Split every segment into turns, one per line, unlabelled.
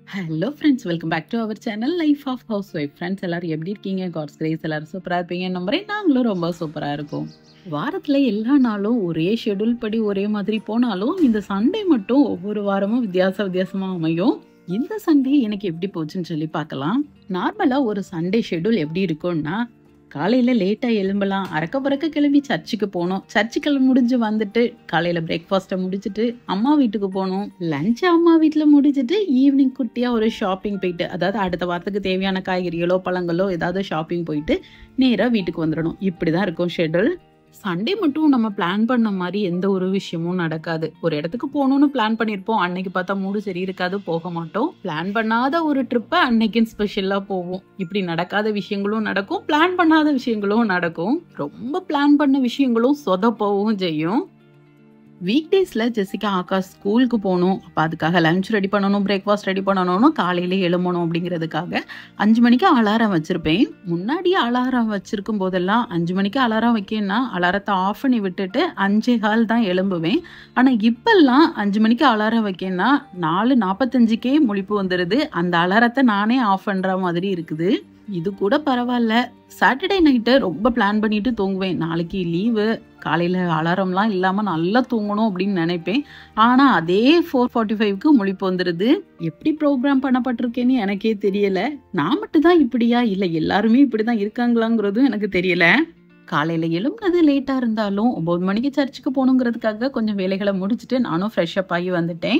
Hello friends welcome back to our channel life of housewife friends எல்லாரும் எப்படி இருக்கீங்க God's grace எல்லாரும் சூப்பராக இருப்பீங்க நம்புறேன் நாங்களும் ரொம்ப சூப்பராக இருக்கோம் வாரத்தில் எல்லா நாளும் ஒரே ஷெட்யூல் படி ஒரே மாதிரி போனாலும் இந்த சண்டே மட்டும் ஒவ்வொரு வாரமும் வித்தியாச வித்தியாசமாக அமையும் இந்த சண்டே எனக்கு எப்படி போச்சுன்னு சொல்லி பார்க்கலாம் நார்மலாக ஒரு சண்டே ஷெட்யூல் எப்படி இருக்கும்னா காலையில் லேட்டாக எழும்பலாம் அறக்க பறக்க கிளம்பி சர்ச்சுக்கு போகணும் சர்ச்சுக்கு முடிஞ்சு வந்துட்டு காலையில் பிரேக்ஃபாஸ்ட்டை முடிச்சுட்டு அம்மா வீட்டுக்கு போகணும் லஞ்ச் அம்மா வீட்டில் முடிச்சுட்டு ஈவினிங் குட்டியாக ஒரு ஷாப்பிங் போயிட்டு அதாவது அடுத்த வாரத்துக்கு தேவையான காய்கறிகளோ பழங்களோ ஏதாவது ஷாப்பிங் போயிட்டு நேராக வீட்டுக்கு வந்துடணும் இப்படி தான் இருக்கும் ஷெட்யூல் சண்டே மட்டும் நம்ம பிளான் பண்ண மாதிரி எந்த ஒரு விஷயமும் நடக்காது ஒரு இடத்துக்கு போகணும்னு பிளான் பண்ணியிருப்போம் அன்னைக்கு பார்த்தா மூடு சரி இருக்காது போக மாட்டோம் பிளான் பண்ணாத ஒரு ட்ரிப்பை அன்னைக்குன்னு ஸ்பெஷலாக போவோம் இப்படி நடக்காத விஷயங்களும் நடக்கும் பிளான் பண்ணாத விஷயங்களும் நடக்கும் ரொம்ப பிளான் பண்ண விஷயங்களும் சொதப்பவும் செய்யும் வீக் டேஸில் ஜெசிகா ஆகாஷ் ஸ்கூலுக்கு போகணும் அப்போ அதுக்காக லஞ்ச் ரெடி பண்ணணும் பிரேக்ஃபாஸ்ட் ரெடி பண்ணணும்னு காலையிலே எழும்பணும் அப்படிங்கிறதுக்காக அஞ்சு மணிக்கு அலாரம் வச்சுருப்பேன் முன்னாடியே அலாரம் வச்சிருக்கும் போதெல்லாம் அஞ்சு மணிக்கு அலாரம் வைக்கணும்னா அலாரத்தை ஆஃப் பண்ணி விட்டுட்டு அஞ்சே கால் தான் எழும்புவேன் ஆனால் இப்பெல்லாம் அஞ்சு மணிக்கு அலாரம் வைக்கணும்னா நாலு நாற்பத்தஞ்சுக்கே முழிப்பு வந்துடுது அந்த அலாரத்தை நானே ஆஃப் பண்ணுற மாதிரி இருக்குது இது கூட பரவாயில்ல சாட்டர்டே நைட்டு ரொம்ப பிளான் பண்ணிட்டு தூங்குவேன் நாளைக்கு லீவு காலையில் அலாரம்லாம் இல்லாமல் நல்லா தூங்கணும் அப்படின்னு நினைப்பேன் ஆனால் அதே ஃபோர் ஃபார்ட்டி ஃபைவ்க்கு முழிப்பு வந்துடுது எப்படி ப்ரோக்ராம் பண்ணப்பட்டிருக்கேன்னு எனக்கே தெரியல நான் மட்டும் தான் இப்படியா இல்லை எல்லாருமே இப்படி தான் இருக்காங்களாங்கிறதும் எனக்கு தெரியல காலையில் எழும்புனது லேட்டாக இருந்தாலும் ஒம்பது மணிக்கு சர்ச்சுக்கு போகணுங்கிறதுக்காக கொஞ்சம் வேலைகளை முடிச்சுட்டு நானும் ஃப்ரெஷ்அப் ஆகி வந்துட்டேன்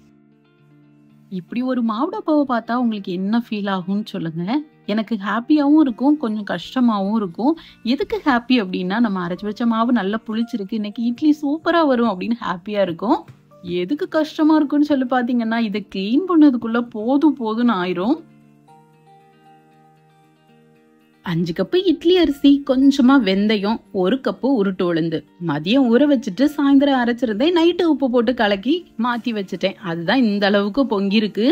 இப்படி ஒரு மாவுடப்பாவை பார்த்தா உங்களுக்கு என்ன ஃபீல் ஆகும்னு சொல்லுங்க எனக்கு ஹாப்பியாகவும் இருக்கும் கொஞ்சம் கஷ்டமாகவும் இருக்கும் எதுக்கு ஹாப்பி அப்படின்னா நம்ம அரைச்சி வச்ச மாவு நல்லா புளிச்சிருக்கு இன்னைக்கு இட்லி சூப்பராக வரும் அப்படின்னு ஹாப்பியாக இருக்கும் எதுக்கு கஷ்டமா இருக்குன்னு சொல்லி பார்த்தீங்கன்னா இதை க்ளீன் பண்ணதுக்குள்ள போதும் போதும்னு ஆயிரும் அஞ்சு கப்பு இட்லி அரிசி கொஞ்சமா வெந்தயம் ஒரு கப்பு உருட்டு உளுந்து மதியம் ஊற வச்சுட்டு சாயந்தரம் அரைச்சிருந்தேன் நைட்டு உப்பு போட்டு கலக்கி மாத்தி வச்சுட்டேன் அதுதான் இந்த அளவுக்கு பொங்கிருக்கு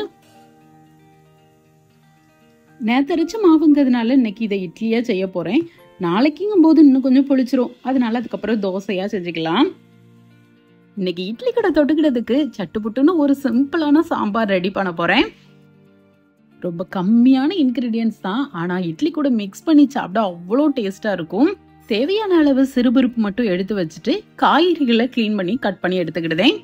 நேத்தரைச்ச மாவுங்கிறதுனால இன்னைக்கு இதை இட்லியா செய்ய போறேன் நாளைக்குங்கும் போது இன்னும் கொஞ்சம் புளிச்சிரும் அதனால அதுக்கப்புறம் தோசையா செஞ்சுக்கலாம் இன்னைக்கு இட்லி கடை தொட்டுக்கிறதுக்கு சட்டுப்புட்டுன்னு ஒரு சிம்பிளான சாம்பார் ரெடி பண்ண போறேன் ரொம்ப கம்மியான இன்கிரீடியன்ஸ் தான் ஆனால் இட்லி கூட மிக்ஸ் பண்ணி சாப்பிட்டா அவ்வளோ டேஸ்ட்டாக இருக்கும் தேவையான அளவு சிறுபருப்பு மட்டும் எடுத்து வச்சுட்டு காய்கறிகளை க்ளீன் பண்ணி கட் பண்ணி எடுத்துக்கிடுதேன்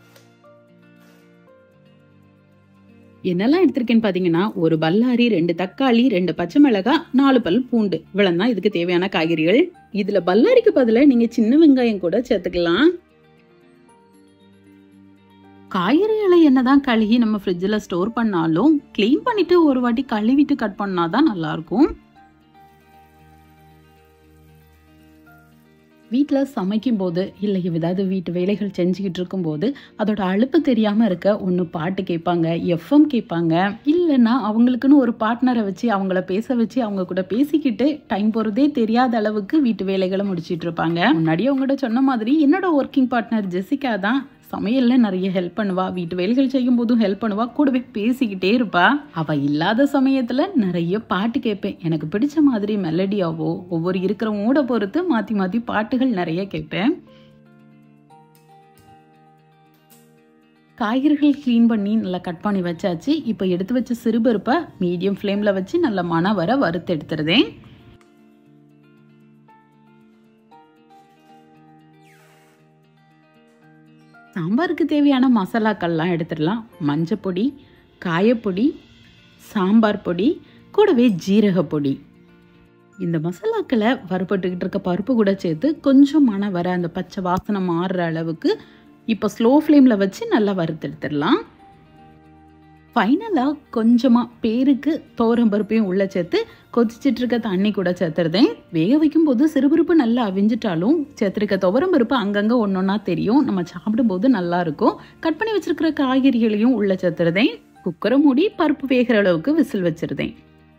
என்னெல்லாம் எடுத்திருக்கேன்னு பார்த்தீங்கன்னா ஒரு பல்லாரி ரெண்டு தக்காளி ரெண்டு பச்சை மிளகாய் நாலு பல் பூண்டு இவ்வளவு தான் இதுக்கு தேவையான காய்கறிகள் இதுல பல்லாரிக்கு பதிலாக நீங்க சின்ன வெங்காயம் கூட சேர்த்துக்கலாம் காய்கறிகளை என்னதான் கழுகி நம்ம ஃப்ரிட்ஜில் ஸ்டோர் பண்ணாலும் க்ளீன் பண்ணிட்டு ஒரு வாட்டி கழுவிட்டு கட் பண்ணாதான் நல்லா இருக்கும் வீட்டில் சமைக்கும் போது இல்லை ஏதாவது வீட்டு வேலைகள் செஞ்சுக்கிட்டு இருக்கும்போது அதோட அழுப்பு தெரியாமல் இருக்க ஒன்று பாட்டு கேட்பாங்க எஃப்எம் கேட்பாங்க இல்லைன்னா அவங்களுக்குன்னு ஒரு பார்ட்னரை வச்சு அவங்கள பேச வச்சு அவங்க கூட பேசிக்கிட்டு டைம் போகிறதே தெரியாத அளவுக்கு வீட்டு வேலைகளை முடிச்சிட்டு இருப்பாங்க முன்னாடியே உங்கள்கிட்ட சொன்ன மாதிரி என்னோட ஒர்க்கிங் பார்ட்னர் ஜெசிகா தான் சமையல்ல நிறைய ஹெல்ப் பண்ணுவா வீட்டு வேலைகள் செய்யும் போதும் ஹெல்ப் பண்ணுவா கூடவே பேசிக்கிட்டே இருப்பா அவ இல்லாத சமயத்துல நிறைய பாட்டு கேட்பேன் எனக்கு பிடிச்ச மாதிரி மெலடியாவோ ஒவ்வொரு இருக்கிற மூட பொறுத்து மாத்தி மாத்தி பாட்டுகள் நிறைய கேட்பேன் காய்கறிகள் க்ளீன் பண்ணி நல்லா கட் பண்ணி வச்சாச்சு இப்போ எடுத்து வச்ச சிறுபருப்பை மீடியம் ஃப்ளேமில் வச்சு நல்ல மன வர வறுத்து எடுத்துருதேன் சாம்பாருக்கு தேவையான மசாலாக்கள்லாம் எடுத்துடலாம் மஞ்சப்பொடி காயப்பொடி சாம்பார் பொடி கூடவே ஜீரகப்பொடி இந்த மசாலாக்களை வறுபட்டுக்கிட்டு இருக்க பருப்பு கூட சேர்த்து கொஞ்சம் மன வர அந்த பச்சை வாசனை மாறுற அளவுக்கு இப்போ ஸ்லோ ஃப்ளேமில் வச்சு நல்லா வறுத்தெடுத்துடலாம் ஃபைனலாக கொஞ்சமாக பேருக்கு தோரம் பருப்பையும் உள்ளே சேர்த்து கொதிச்சிட்டு இருக்க தண்ணி கூட சேர்த்துருதேன் வேக வைக்கும் போது சிறுபருப்பு நல்லா அவிஞ்சிட்டாலும் சேர்த்துருக்க துவரம் பருப்பு அங்கங்கே ஒன்று ஒன்றா தெரியும் நம்ம சாப்பிடும்போது நல்லா இருக்கும் கட் பண்ணி வச்சிருக்கிற காய்கறிகளையும் உள்ளே சேர்த்துருதேன் குக்கரை மூடி பருப்பு வேகிற அளவுக்கு விசில் வச்சிருந்தேன்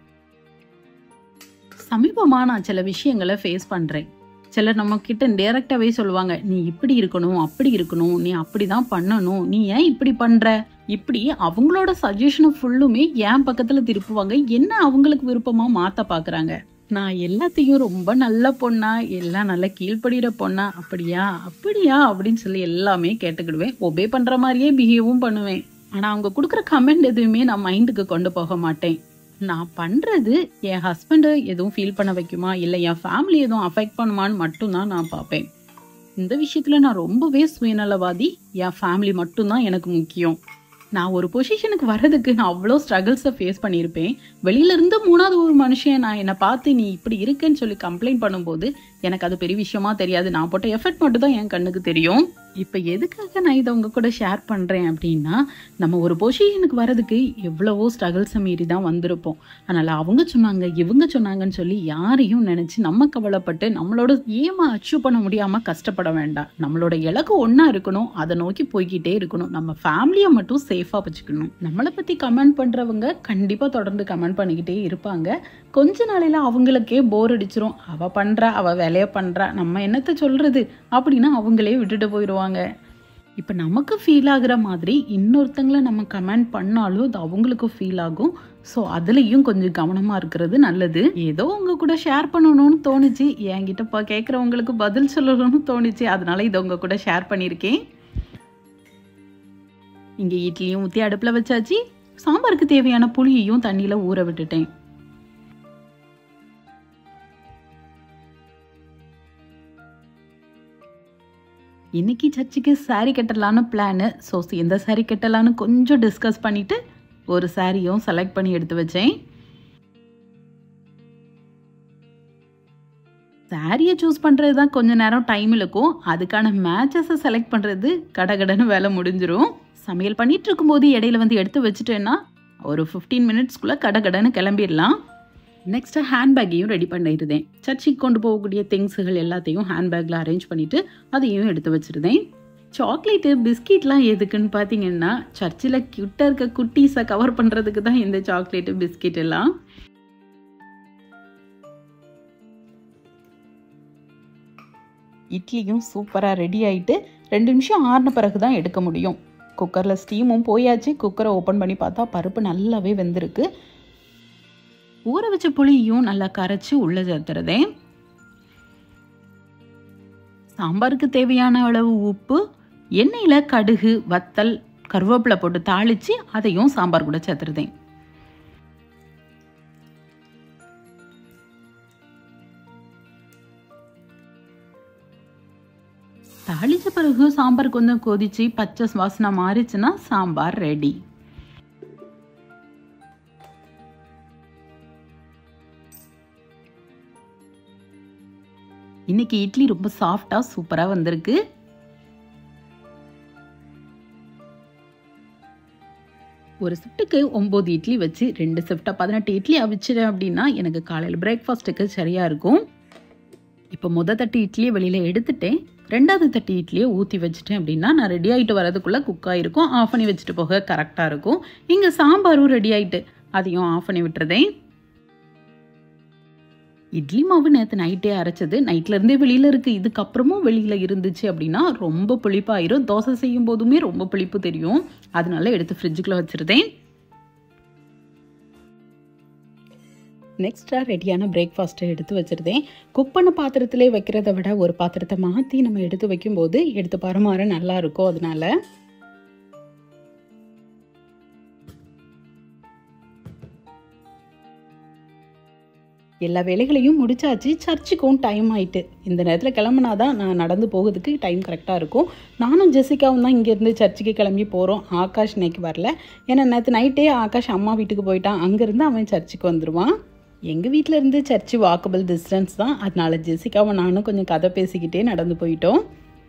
சமீபமாக நான் சில விஷயங்களை ஃபேஸ் பண்ணுறேன் சிலர் நம்ம கிட்ட டைரக்டாவே சொல்லுவாங்க நீ இப்படி இருக்கணும் அப்படி இருக்கணும் நீ அப்படிதான் பண்ணணும் நீ ஏன் இப்படி பண்ற இப்படி அவங்களோட சஜஷனை ஃபுல்லுமே என் பக்கத்துல திருப்புவாங்க என்ன அவங்களுக்கு விருப்பமா மாத்த பாக்குறாங்க நான் எல்லாத்தையும் ரொம்ப நல்ல பொண்ணா எல்லாம் நல்லா கீழ்ப்படுகிற பொண்ணா அப்படியா அப்படியா அப்படின்னு சொல்லி எல்லாமே கேட்டுக்கிடுவேன் ஒபே பண்ற மாதிரியே பிஹேவும் பண்ணுவேன் ஆனா அவங்க கொடுக்குற கமெண்ட் எதுவுமே நான் மைண்டுக்கு கொண்டு போக மாட்டேன் நான் பண்றது என் ஹஸ்பண்டை எதுவும் ஃபீல் பண்ண வைக்குமா இல்லை என் ஃபேமிலி எதுவும் அஃபெக்ட் பண்ணுமான்னு மட்டும்தான் நான் பார்ப்பேன் இந்த விஷயத்துல நான் ரொம்பவே சுயநலவாதி என் ஃபேமிலி மட்டும்தான் எனக்கு முக்கியம் நான் ஒரு பொசிஷனுக்கு வர்றதுக்கு நான் அவ்வளோ ஸ்ட்ரகிள்ஸை ஃபேஸ் பண்ணியிருப்பேன் வெளியில இருந்து மூணாவது ஒரு மனுஷன் நான் என்னை பார்த்து நீ இப்படி இருக்கேன்னு சொல்லி கம்ப்ளைண்ட் பண்ணும்போது எனக்கு அது பெரிய விஷயமா தெரியாது நான் போட்ட எஃபர்ட் மட்டும் தான் என் கண்ணுக்கு தெரியும் இப்போ எதுக்காக நான் இதை உங்க கூட ஷேர் பண்றேன் அப்படின்னா நம்ம ஒரு பொசிஷனுக்கு வர்றதுக்கு எவ்வளவோ ஸ்ட்ரகிள்ஸை மீறி தான் வந்திருப்போம் அதனால அவங்க சொன்னாங்க இவங்க சொன்னாங்கன்னு சொல்லி யாரையும் நினைச்சு நம்ம கவலைப்பட்டு நம்மளோட ஏமா அச்சீவ் பண்ண முடியாம கஷ்டப்பட வேண்டாம் நம்மளோட இலக்கு ஒண்ணா இருக்கணும் அதை நோக்கி போய்கிட்டே இருக்கணும் நம்ம ஃபேமிலியை மட்டும் சேஃபா வச்சுக்கணும் நம்மளை பத்தி கமெண்ட் பண்றவங்க கண்டிப்பா தொடர்ந்து கமெண்ட் பண்ணிக்கிட்டே இருப்பாங்க கொஞ்ச நாளையில அவங்களுக்கே போர் அடிச்சிரும் அவ பண்றா அவ வேலைய பண்றா நம்ம என்னத்த சொல்றது அப்படின்னு அவங்களே விட்டுட்டு போயிடுவாங்க இப்போ நமக்கு ஃபீல் ஆகுற மாதிரி இன்னொருத்தங்களை நம்ம கமெண்ட் பண்ணாலும் அது அவங்களுக்கும் ஃபீல் ஆகும் ஸோ அதுலேயும் கொஞ்சம் கவனமாக இருக்கிறது நல்லது ஏதோ உங்க கூட ஷேர் பண்ணணும்னு தோணுச்சு என்கிட்ட இப்போ கேட்குறவங்களுக்கு பதில் சொல்லணும்னு தோணுச்சு அதனால இதை உங்க கூட ஷேர் பண்ணியிருக்கேன் இங்கே இட்லியும் ஊற்றி அடுப்பில் வச்சாச்சு சாம்பாருக்கு தேவையான புளியையும் தண்ணியில் ஊற விட்டுட்டேன் இன்னைக்கு சர்ச்சுக்கு saree கட்டலான்னு பிளானு ஸோ எந்த saree கட்டலான்னு கொஞ்சம் டிஸ்கஸ் பண்ணிட்டு ஒரு சாரியும் செலக்ட் பண்ணி எடுத்து வச்சேன் சாரியை சூஸ் பண்ணுறது தான் கொஞ்ச நேரம் டைம் இழுக்கும் அதுக்கான மேட்சஸை செலக்ட் பண்ணுறது கடகடன்னு வேலை முடிஞ்சிரும் சமையல் பண்ணிட்டு இருக்கும்போது இடையில வந்து எடுத்து வச்சுட்டேன்னா ஒரு ஃபிஃப்டீன் மினிட்ஸ்க்குள்ளே கடகடன்னு கிளம்பிடலாம் நெக்ஸ்ட்டு ஹேண்ட்பேக்கையும் ரெடி பண்ணிடுதேன் சர்ச்சுக்கு கொண்டு போகக்கூடிய திங்ஸுகள் எல்லாத்தையும் ஹேண்ட்பேக்கில் அரேஞ்ச் பண்ணிவிட்டு அதையும் எடுத்து வச்சுருந்தேன் சாக்லேட்டு பிஸ்கெட்லாம் எதுக்குன்னு பார்த்தீங்கன்னா சர்ச்சில் கிட்ட இருக்க குட்டீஸை கவர் பண்ணுறதுக்கு தான் இந்த சாக்லேட்டு பிஸ்கெட் எல்லாம் இட்லியும் சூப்பராக ரெடி ஆயிட்டு ரெண்டு நிமிஷம் ஆறின பிறகு தான் எடுக்க முடியும் குக்கரில் ஸ்டீமும் போயாச்சு குக்கரை ஓப்பன் பண்ணி பார்த்தா பருப்பு நல்லாவே வெந்திருக்கு ஊற வச்ச புளியும் நல்லா கரைச்சி உள்ள சேர்த்துறதே சாம்பாருக்கு தேவையான அளவு உப்பு எண்ணெயில் கடுகு வத்தல் கருவேப்பிலை போட்டு தாளித்து அதையும் சாம்பார் கூட சேர்த்துருதேன் தாளிச்ச பிறகு சாம்பார் கொஞ்சம் கொதிச்சு பச்சை வாசனை மாறிச்சுன்னா சாம்பார் ரெடி இன்னைக்கு இட்லி ரொம்ப சாஃப்டா சூப்பரா வந்திருக்கு ஒரு ஷிஃப்ட்டுக்கு ஒம்பது இட்லி வச்சு ரெண்டு ஷிஃப்டாக பதினெட்டு இட்லி அவிச்சிட்டேன் அப்படின்னா எனக்கு காலையில் பிரேக்ஃபாஸ்ட்டுக்கு சரியாக இருக்கும் இப்போ முத தட்டு இட்லியை வெளியில் எடுத்துட்டேன் ரெண்டாவது தட்டு இட்லியை ஊற்றி வச்சுட்டேன் அப்படின்னா நான் ரெடி ஆகிட்டு வரதுக்குள்ளே குக் ஆகிருக்கும் ஆஃப் பண்ணி வச்சுட்டு போக கரெக்டாக இருக்கும் இங்கே சாம்பாரும் ரெடி ஆகிட்டு அதையும் ஆஃப் பண்ணி விட்டுறதேன் இட்லி மாவு நேற்று நைட்டே அரைச்சது நைட்ல இருந்தே வெளியில இருக்கு இதுக்கப்புறமும் வெளியில இருந்துச்சு அப்படின்னா ரொம்ப புளிப்பாயிரும் தோசை செய்யும் போதுமே ரொம்ப புளிப்பு தெரியும் அதனால எடுத்து ஃப்ரிட்ஜுக்குள்ள வச்சிருந்தேன் நெக்ஸ்ட்டாக ரெடியான பிரேக்ஃபாஸ்ட்டை எடுத்து வச்சுருந்தேன் குக் பண்ண பாத்திரத்திலே வைக்கிறத விட ஒரு பாத்திரத்தை மாற்றி நம்ம எடுத்து வைக்கும்போது எடுத்து பரமாற நல்லா இருக்கும் அதனால எல்லா வேலைகளையும் முடிச்சாச்சு சர்ச்சுக்கும் டைம் ஆயிட்டு இந்த நேரத்தில் கிளம்புனாதான் நான் நடந்து போகிறதுக்கு டைம் கரெக்டாக இருக்கும் நானும் ஜெசிகாவும் தான் இங்கேருந்து சர்ச்சுக்கு கிளம்பி போகிறோம் ஆகாஷ் இன்னைக்கு வரல ஏன்னா நேற்று நைட்டே ஆகாஷ் அம்மா வீட்டுக்கு போயிட்டான் அங்கேருந்து அவன் சர்ச்சுக்கு வந்துடுவான் எங்கள் வீட்டில் இருந்து சர்ச்சு வாக்கபிள் டிஸ்டன்ஸ் தான் அதனால ஜெசிகாவும் நானும் கொஞ்சம் கதை பேசிக்கிட்டே நடந்து போயிட்டோம்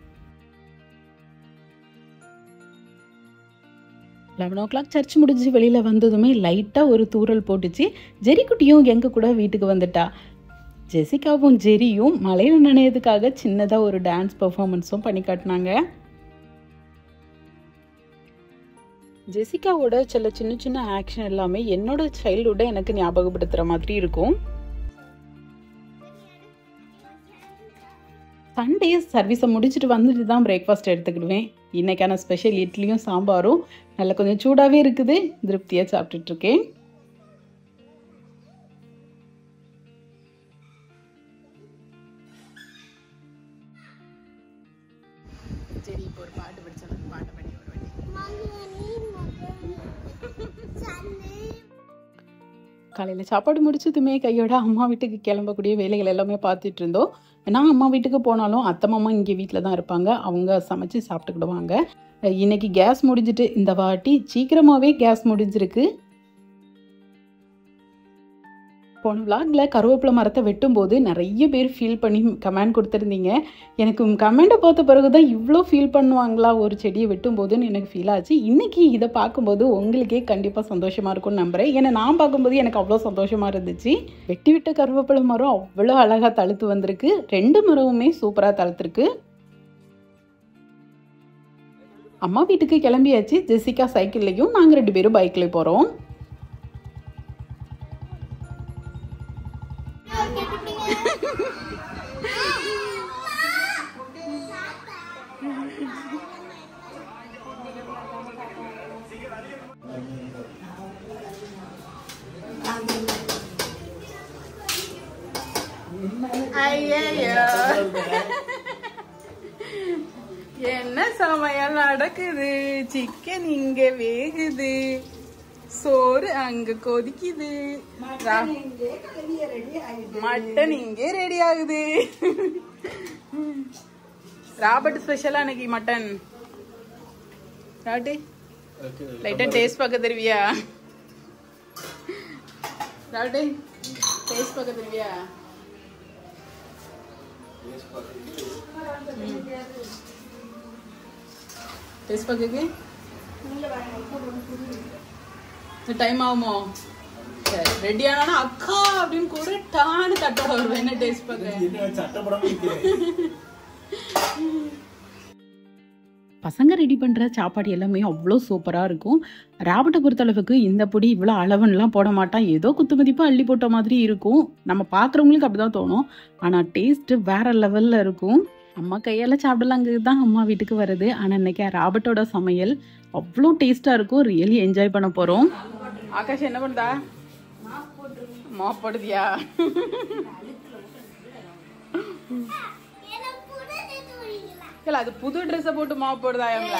லெவன் ஓ கிளாக் சர்ச் முடிஞ்சு வெளியில் வந்ததுமே லைட்டாக ஒரு தூறல் போட்டுச்சு ஜெரிக்குட்டியும் எங்கள் கூட வீட்டுக்கு வந்துட்டா ஜெசிகாவும் ஜெரியும் மலையில் நனையதுக்காக சின்னதாக ஒரு டான்ஸ் பெர்ஃபார்மன்ஸும் பண்ணி காட்டினாங்க ஜெசிகாவோட சில சின்ன சின்ன ஆக்ஷன் எல்லாமே என்னோட சைல்டுஹுட்டை எனக்கு ஞாபகப்படுத்துகிற மாதிரி இருக்கும் சண்டே சர்வீஸை முடிச்சுட்டு வந்துட்டு தான் பிரேக்ஃபாஸ்ட் எடுத்துக்கிடுவேன் இன்னைக்கான ஸ்பெஷல் இட்லியும் சாம்பாரும் நல்லா கொஞ்சம் சூடாகவே இருக்குது திருப்தியாக சாப்பிட்டுட்டு இருக்கேன்
சரி இப்போ ஒரு பாட்டு படிச்சாலும் பாட்டு பாடி ஒரு வாட்டி
காலையில் சாப்பாடு முடிச்சதுமே கையோட அம்மா வீட்டுக்கு கிளம்பக்கூடிய வேலைகள் எல்லாமே பார்த்துட்டு இருந்தோம் நான் அம்மா வீட்டுக்கு போனாலும் அத்தை மாமா இங்கே வீட்டில் தான் இருப்பாங்க அவங்க சமைச்சு சாப்பிட்டுக்கிடுவாங்க இன்னைக்கு கேஸ் முடிஞ்சிட்டு இந்த வாட்டி சீக்கிரமாகவே கேஸ் முடிஞ்சிருக்கு போன விளாகில் கருவேப்பிலை மரத்தை வெட்டும்போது நிறைய பேர் ஃபீல் பண்ணி கமெண்ட் கொடுத்துருந்தீங்க எனக்கு கமெண்ட்டை பார்த்த பிறகு தான் இவ்வளோ ஃபீல் பண்ணுவாங்களா ஒரு செடியை வெட்டும்போதுன்னு எனக்கு ஃபீல் ஆச்சு இன்றைக்கி இதை பார்க்கும்போது உங்களுக்கே கண்டிப்பாக சந்தோஷமாக இருக்கும்னு நம்புகிறேன் ஏன்னா நான் பார்க்கும்போது எனக்கு அவ்வளோ சந்தோஷமாக இருந்துச்சு வெட்டி விட்ட கருவேப்பிலை மரம் அவ்வளோ அழகாக தழுத்து வந்திருக்கு ரெண்டு மரமுமே சூப்பராக தழுத்துருக்கு அம்மா வீட்டுக்கு கிளம்பியாச்சு ஜெசிகா சைக்கிள்லையும் நாங்கள் ரெண்டு பேரும் பைக்கில் போகிறோம் ஐயையோ. என்ன சமையல் நடக்குது சிக்கன் இங்க வேகுது சோறு அங்க கொதிக்குது ரா- மட்டன் இங்கே ரெடி ஆகுது ராபர்ட் ஸ்பெஷலா அன்னைக்கு மட்டன் ராட்டு லைட்டா டேஸ்ட் பார்க்க தருவியா ராட்டு டேஸ்ட் பார்க்க தருவியா டேஸ்ட் பார்க்க டைம் ஆகுமோ சரி ரெடி ஆனா அக்கா அப்படின்னு கூட டான்னு தட்ட வருவேன் என்ன டேஸ்ட் பார்க்க பசங்க ரெடி பண்ணுற சாப்பாடு எல்லாமே அவ்வளோ சூப்பராக இருக்கும் ராபர்ட்டை பொறுத்தளவுக்கு இந்த பொடி இவ்வளோ அளவுன்னெலாம் போட மாட்டான் ஏதோ குத்து மதிப்பாக அள்ளி போட்ட மாதிரி இருக்கும் நம்ம பார்க்குறவங்களுக்கு அப்படி தான் தோணும் ஆனால் டேஸ்ட்டு வேற லெவலில் இருக்கும் அம்மா கையால் சாப்பிடலாங்க தான் அம்மா வீட்டுக்கு வருது ஆனால் இன்னைக்கு ராபர்ட்டோட சமையல் அவ்வளோ டேஸ்ட்டாக இருக்கும் ரியலி என்ஜாய் பண்ண போகிறோம் ஆகாஷ் என்ன பண்ணுதா மாப் போடுதியா இல்ல அது புது ட்ரெஸ்ஸை போட்டு மாப் போடுதா எம்ல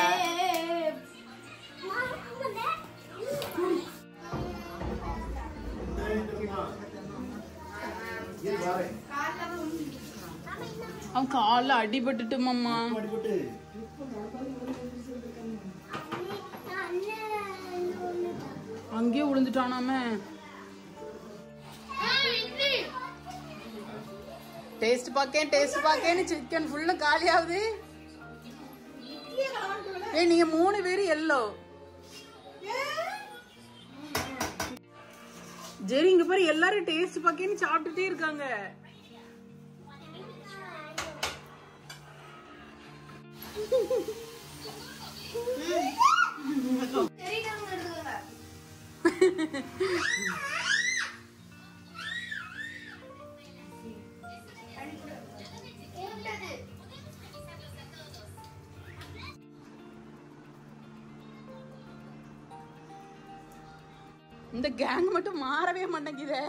அவன் காலில் அடிபட்டுட்டு மாமா அங்கேயே விழுந்துட்டானாமே டேஸ்ட் பாக்கேன் டேஸ்ட் பாக்கேன்னு சிக்கன் ஃபுல்லா காலி ஆகுது ஏய் நீங்க மூணு பேரு எல்லோ ஜெரி இங்க பாரு எல்லாரும் டேஸ்ட் பாக்கேன்னு சாப்பிட்டுட்டே இருக்காங்க இந்த கேங் மட்டும் மாறவே மாட்டேங்குதே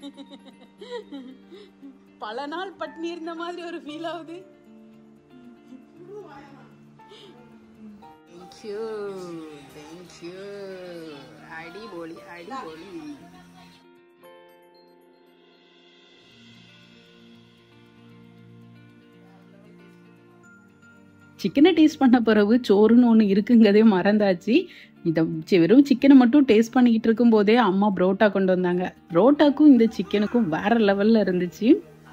பல நாள் பட்னி இருந்த மாதிரி ஒரு ஃபீல் ஆகுது தேங்க்யூ தேங்க்யூ அடிபொலி அடிபொலி சிக்கனை டேஸ்ட் பண்ண பிறகு சோறுன்னு ஒன்று இருக்குங்கிறதே மறந்தாச்சு இதை சி- வெறும் சிக்கனை மட்டும் டேஸ்ட் பண்ணிக்கிட்டு இருக்கும்போதே அம்மா புரோட்டா கொண்டு வந்தாங்க புரோட்டாக்கும் இந்த சிக்கனுக்கும் வேற லெவல்ல இருந்துச்சு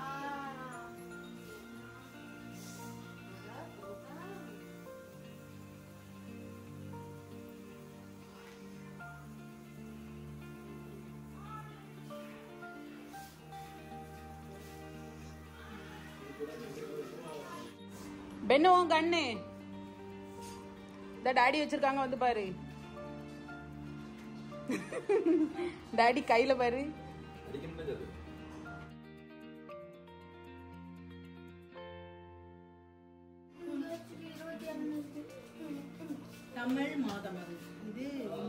பென்னு உன் கண்ணு இந்த டாடி வச்சிருக்காங்க வந்து பாரு டாடி கையில பாரு தமிழ் மாதம் அது இது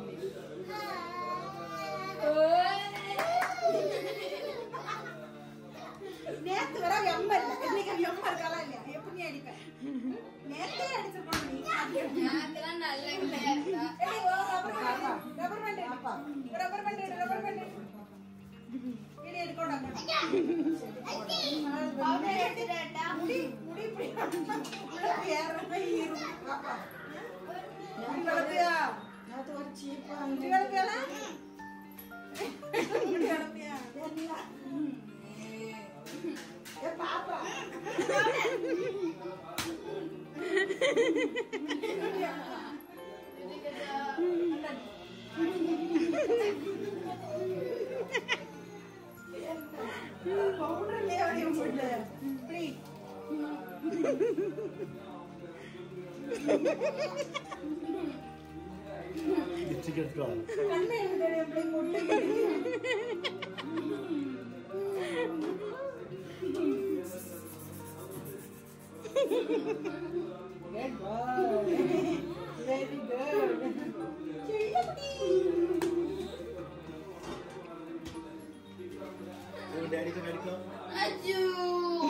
நேத்து வர அவ அம்மா இல்ல இன்னைக்கு அவ அம்மா இருக்காளா இல்லையா எப்படி நீ அடிப்ப நேத்தே அடிச்சிருப்பான் நீ அது லிப்ஸ்டிக் எடுத்துட்டு வா डैडी को डैडी को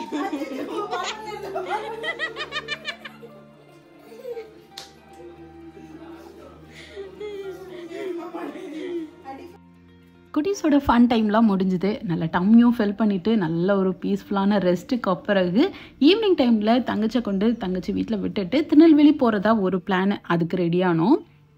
குட்டீஸோட ஃபன் டைம்லாம் முடிஞ்சுது நல்ல டம்மியும் ஃபில் பண்ணிவிட்டு நல்ல ஒரு பீஸ்ஃபுல்லான ரெஸ்ட்டுக்கு பிறகு ஈவினிங் டைமில் தங்கச்சை கொண்டு தங்கச்சி வீட்டில் விட்டுட்டு திருநெல்வேலி போகிறதா ஒரு பிளான் அதுக்கு ரெடியானோம்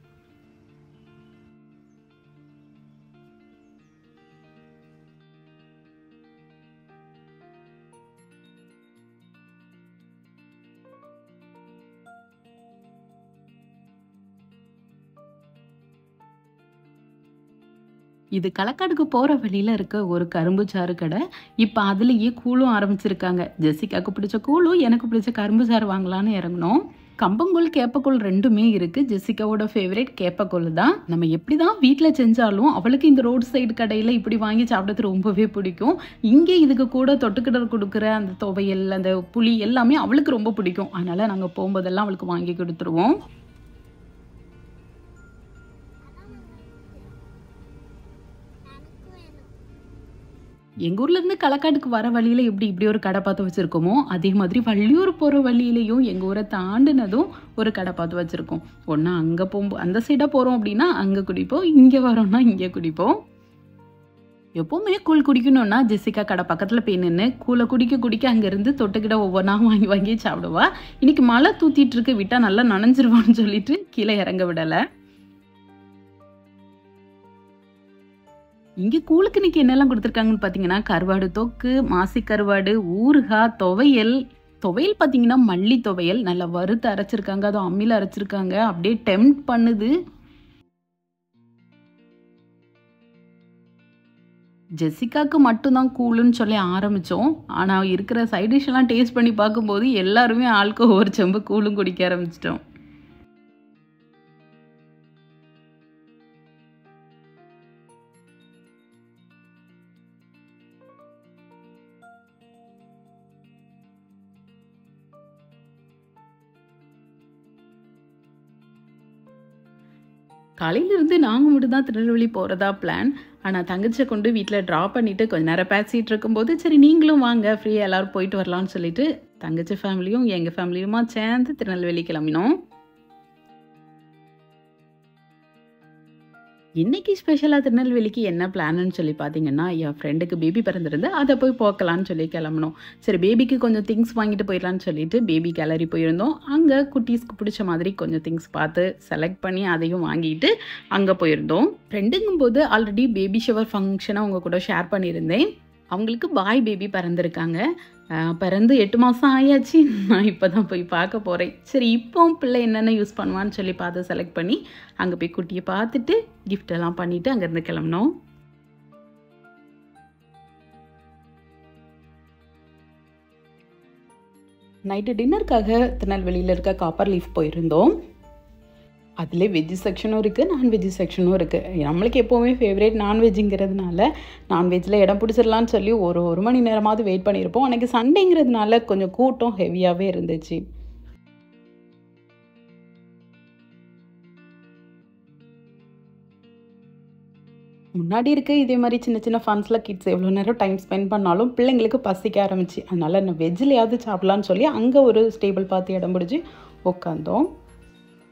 இது களக்காடுக்கு போகிற வழியில் இருக்க ஒரு கரும்பு சாறு கடை இப்போ அதுலேயே கூழும் ஆரம்பிச்சிருக்காங்க ஜெசிகாக்கு பிடிச்ச கூழும் எனக்கு பிடிச்ச கரும்பு சாறு வாங்கலான்னு இறங்கினோம் கம்பங்கூழ் கேப்பக்கூழ் ரெண்டுமே இருக்குது ஜெசிகாவோட ஃபேவரேட் கேப்பக்கூழ் தான் நம்ம எப்படி தான் வீட்டில் செஞ்சாலும் அவளுக்கு இந்த ரோடு சைடு கடையில் இப்படி வாங்கி சாப்பிட்றது ரொம்பவே பிடிக்கும் இங்கே இதுக்கு கூட தொட்டுக்கிட கொடுக்குற அந்த துவையல் அந்த புளி எல்லாமே அவளுக்கு ரொம்ப பிடிக்கும் அதனால் நாங்கள் போகும்போதெல்லாம் அவளுக்கு வாங்கி கொடுத்துருவோம் எங்கள் ஊர்லேருந்து களக்காட்டுக்கு வர வழியில் எப்படி இப்படி ஒரு கடை பார்த்து வச்சுருக்கோமோ அதே மாதிரி வள்ளியூர் போகிற வழியிலையும் எங்கள் ஊரை தாண்டினதும் ஒரு கடை பார்த்து வச்சுருக்கோம் ஒன்றா அங்கே போகும்போ அந்த சைடாக போகிறோம் அப்படின்னா அங்கே குடிப்போம் இங்கே வரோம்னா இங்கே குடிப்போம் எப்போவுமே கூழ் குடிக்கணும்னா ஜெசிகா கடை பக்கத்தில் போய் நின்று கூழை குடிக்க குடிக்க அங்கேருந்து தொட்டுக்கிட்ட ஒவ்வொன்றா வாங்கி வாங்கி சாப்பிடுவா இன்னைக்கு மழை தூத்திட்டு இருக்கு விட்டால் நல்லா நனைஞ்சிருவான்னு சொல்லிட்டு கீழே இறங்க விடலை இங்கே கூழுக்கு இன்னைக்கு என்னெல்லாம் கொடுத்துருக்காங்கன்னு பார்த்தீங்கன்னா கருவாடு தொக்கு மாசி கருவாடு ஊறுகாய் துவையல் துவையல் பார்த்தீங்கன்னா மல்லி துவையல் நல்லா வறுத்து அரைச்சிருக்காங்க அதுவும் அம்மியில் அரைச்சிருக்காங்க அப்படியே டெம்ட் பண்ணுது ஜெசிகாக்கு மட்டும்தான் கூழுன்னு சொல்லி ஆரம்பித்தோம் ஆனால் இருக்கிற சைட் டிஷ் எல்லாம் டேஸ்ட் பண்ணி பார்க்கும்போது எல்லாருமே ஆளுக்கு ஒவ்வொரு செம்பு கூழும் குடிக்க ஆரம்பிச்சிட்டோம் காலையிலேருந்து நாங்கள் மட்டும் தான் திருநெல்வேலி போகிறதா பிளான் ஆனால் தங்கச்சியை கொண்டு வீட்டில் ட்ராப் பண்ணிவிட்டு கொஞ்ச நேரம் பேசிகிட்டு இருக்கும்போது சரி நீங்களும் வாங்க ஃப்ரீயாக எல்லோரும் போயிட்டு வரலாம்னு சொல்லிட்டு தங்கச்சி ஃபேமிலியும் எங்கள் ஃபேமிலியுமா சேர்ந்து திருநெல்வேலி கிளம்பினோம் இன்னைக்கு ஸ்பெஷலாக திருநெல்வேலிக்கு என்ன பிளான்னு சொல்லி பார்த்தீங்கன்னா என் ஃப்ரெண்டுக்கு பேபி பிறந்திருந்து அதை போய் போக்கலான்னு சொல்லி கிளம்பணும் சரி பேபிக்கு கொஞ்சம் திங்ஸ் வாங்கிட்டு போயிடலான்னு சொல்லிட்டு பேபி கேலரி போயிருந்தோம் அங்கே குட்டீஸ்க்கு பிடிச்ச மாதிரி கொஞ்சம் திங்ஸ் பார்த்து செலக்ட் பண்ணி அதையும் வாங்கிட்டு அங்கே போயிருந்தோம் ஃப்ரெண்டுங்கும்போது ஆல்ரெடி பேபி ஷவர் ஃபங்க்ஷனை உங்கள் கூட ஷேர் பண்ணியிருந்தேன் அவங்களுக்கு பாய் பேபி பிறந்திருக்காங்க ஆஹ் பிறந்து எட்டு மாதம் ஆயாச்சு நான் இப்போ தான் போய் பார்க்க போகிறேன் சரி இப்போ பிள்ளை என்னென்ன யூஸ் பண்ணுவான்னு சொல்லி பார்த்து செலக்ட் பண்ணி அங்கே போய் குட்டியை பார்த்துட்டு gift எல்லாம் பண்ணிவிட்டு அங்கேருந்து கிளம்பினோம் நைட்டு டின்னருக்காக திருநெல்வேலியில் இருக்க காப்பர் லீஃப் போயிருந்தோம் அதிலே வெஜ் செக்ஷனும் இருக்குது நான்வெஜ் செக்ஷனும் இருக்குது நம்மளுக்கு எப்போவுமே ஃபேவரேட் நான்வெஜ்ஜுங்கிறதுனால நான்வெஜ்ஜில் இடம் பிடிச்சிடலான்னு சொல்லி ஒரு ஒரு மணி நேரமாவது வெயிட் பண்ணியிருப்போம் அன்றைக்கி சண்டேங்கிறதுனால கொஞ்சம் கூட்டம் ஹெவியாகவே இருந்துச்சு முன்னாடி இருக்க இதே மாதிரி சின்ன சின்ன ஃபன்ஸில் கிட்ஸ் எவ்வளோ நேரம் டைம் ஸ்பெண்ட் பண்ணாலும் பிள்ளைங்களுக்கு பசிக்க ஆரம்பிச்சு அதனால் நான் வெஜ்ஜிலையாவது சாப்பிட்லான்னு சொல்லி அங்கே ஒரு ஸ்டேபிள் பார்த்து இடம் பிடிச்சி உட்காந்தோம்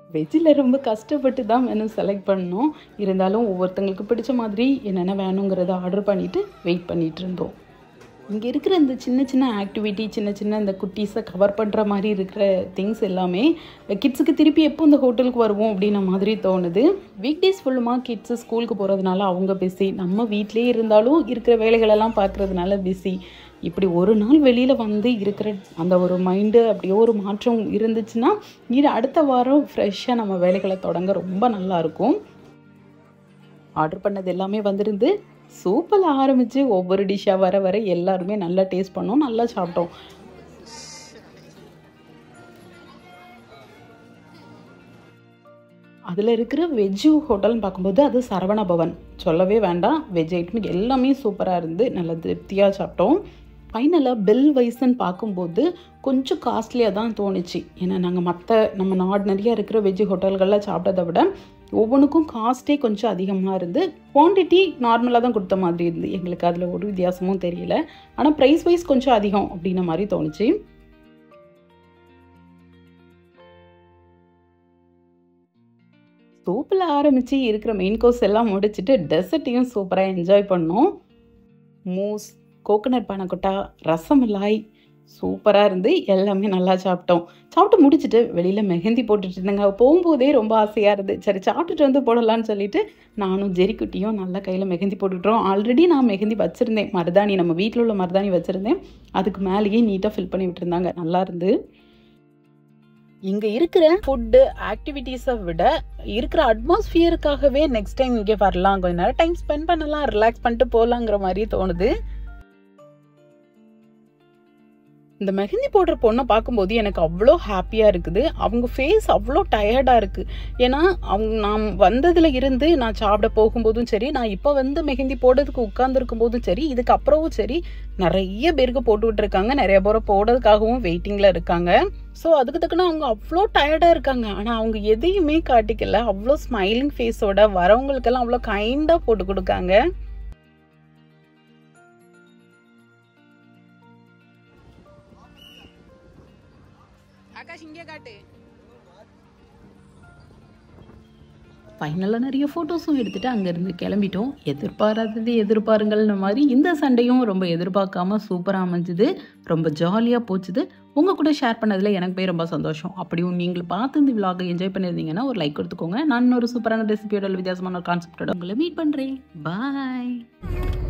வெஜ்ஜில் ரொம்ப கஷ்டப்பட்டு தான் மெனு செலக்ட் பண்ணோம் இருந்தாலும் ஒவ்வொருத்தங்களுக்கு பிடிச்ச மாதிரி என்னென்ன வேணுங்கிறத ஆர்டர் பண்ணிவிட்டு வெயிட் பண்ணிகிட்டு இருந்தோம் இங்கே இருக்கிற இந்த சின்ன சின்ன ஆக்டிவிட்டி சின்ன சின்ன இந்த குட்டீஸை கவர் பண்ணுற மாதிரி இருக்கிற திங்ஸ் எல்லாமே கிட்ஸுக்கு திருப்பி எப்போ இந்த ஹோட்டலுக்கு வருவோம் அப்படின்ன மாதிரி தோணுது வீக் டேஸ் ஃபுல்லுமாக கிட்ஸு ஸ்கூலுக்கு போகிறதுனால அவங்க பிஸி நம்ம வீட்டிலே இருந்தாலும் இருக்கிற வேலைகளெல்லாம் பார்க்குறதுனால பிஸி இப்படி ஒரு நாள் வெளியில் வந்து இருக்கிற அந்த ஒரு மைண்டு அப்படியே ஒரு மாற்றம் இருந்துச்சுன்னா இது அடுத்த வாரம் ஃப்ரெஷ்ஷாக நம்ம வேலைகளை தொடங்க ரொம்ப நல்லாயிருக்கும் ஆர்டர் பண்ணது எல்லாமே வந்திருந்து சூப்பில் ஆரம்பித்து ஒவ்வொரு டிஷ்ஷாக வர வர எல்லாருமே நல்லா டேஸ்ட் பண்ணோம் நல்லா சாப்பிட்டோம் அதில் இருக்கிற வெஜ்ஜு ஹோட்டல்னு பார்க்கும்போது அது சரவண பவன் சொல்லவே வேண்டாம் வெஜ் ஐட்டம் எல்லாமே சூப்பராக இருந்து நல்ல திருப்தியாக சாப்பிட்டோம் ஃபைனலாக பில் வைஸ்ன்னு பார்க்கும்போது கொஞ்சம் காஸ்ட்லியாக தான் தோணுச்சு ஏன்னா நாங்கள் மற்ற நம்ம நாடு நிறையா இருக்கிற வெஜ் ஹோட்டல்களில் சாப்பிட்டதை விட ஒவ்வொன்றுக்கும் காஸ்ட்டே கொஞ்சம் அதிகமாக இருந்து குவான்டிட்டி நார்மலாக தான் கொடுத்த மாதிரி இருந்து எங்களுக்கு அதில் ஒரு வித்தியாசமும் தெரியல ஆனால் ப்ரைஸ் வைஸ் கொஞ்சம் அதிகம் அப்படின்ன மாதிரி தோணுச்சு சூப்பில் ஆரம்பித்து இருக்கிற மெயின் கோர்ஸ் எல்லாம் முடிச்சுட்டு டெசர்ட்டையும் சூப்பராக என்ஜாய் பண்ணோம் மூஸ் கோகனட் பனக்கொட்டா ரசமலாய் சூப்பராக இருந்து எல்லாமே நல்லா சாப்பிட்டோம் சாப்பிட்டு முடிச்சுட்டு வெளியில் மெஹந்தி போட்டுட்டு இருந்தேங்க போகும்போதே ரொம்ப ஆசையாக இருந்து சரி சாப்பிட்டுட்டு வந்து போடலான்னு சொல்லிட்டு நானும் ஜெரிக்குட்டியும் நல்லா கையில் மெஹந்தி போட்டுக்கிட்டோம் ஆல்ரெடி நான் மெஹந்தி வச்சுருந்தேன் மருதாணி நம்ம வீட்டில் உள்ள மருதாணி வச்சுருந்தேன் அதுக்கு மேலேயே நீட்டாக ஃபில் பண்ணி விட்டுருந்தாங்க நல்லா இருந்து இங்கே இருக்கிற ஃபுட்டு ஆக்டிவிட்டீஸை விட இருக்கிற அட்மாஸ்ஃபியருக்காகவே நெக்ஸ்ட் டைம் இங்கே வரலாம் கொஞ்ச நேரம் டைம் ஸ்பெண்ட் பண்ணலாம் ரிலாக்ஸ் பண்ணிட்டு போகலாங்கிற மாதிரி தோணுது இந்த மெஹந்தி போடுற பொண்ணை பார்க்கும்போது எனக்கு அவ்வளோ ஹாப்பியாக இருக்குது அவங்க ஃபேஸ் அவ்வளோ டயர்டாக இருக்குது ஏன்னா அவங்க நான் வந்ததில் இருந்து நான் சாப்பிட போகும்போதும் சரி நான் இப்போ வந்து மெஹந்தி போடுறதுக்கு உட்காந்துருக்கும் போதும் சரி இதுக்கப்புறமும் சரி நிறைய பேருக்கு போட்டுக்கிட்டு இருக்காங்க நிறைய பேரை போடுறதுக்காகவும் வெயிட்டிங்கில் இருக்காங்க ஸோ அதுக்கு தக்கன அவங்க அவ்வளோ டயர்டாக இருக்காங்க ஆனால் அவங்க எதையுமே காட்டிக்கல அவ்வளோ ஸ்மைலிங் ஃபேஸோட வரவங்களுக்கெல்லாம் அவ்வளோ கைண்டாக போட்டு கொடுக்காங்க
ஆகாஷ் இங்கே காட்டு
ஃபைனலாக நிறைய ஃபோட்டோஸும் எடுத்துகிட்டு அங்கேருந்து கிளம்பிட்டோம் எதிர்பாராதது எதிர்பாருங்கள்ன மாதிரி இந்த சண்டையும் ரொம்ப எதிர்பார்க்காம சூப்பராக அமைஞ்சுது ரொம்ப ஜாலியாக போச்சுது உங்கள் கூட ஷேர் பண்ணதில் எனக்கு போய் ரொம்ப சந்தோஷம் அப்படியும் நீங்கள் பார்த்து இந்த விலாகை என்ஜாய் பண்ணியிருந்தீங்கன்னா ஒரு லைக் கொடுத்துக்கோங்க நான் ஒரு சூப்பரான ரெசிபியோட வித்தியாசமான ஒரு கான்செப்டோட உங்களை மீட் பண்ணுறேன் பாய்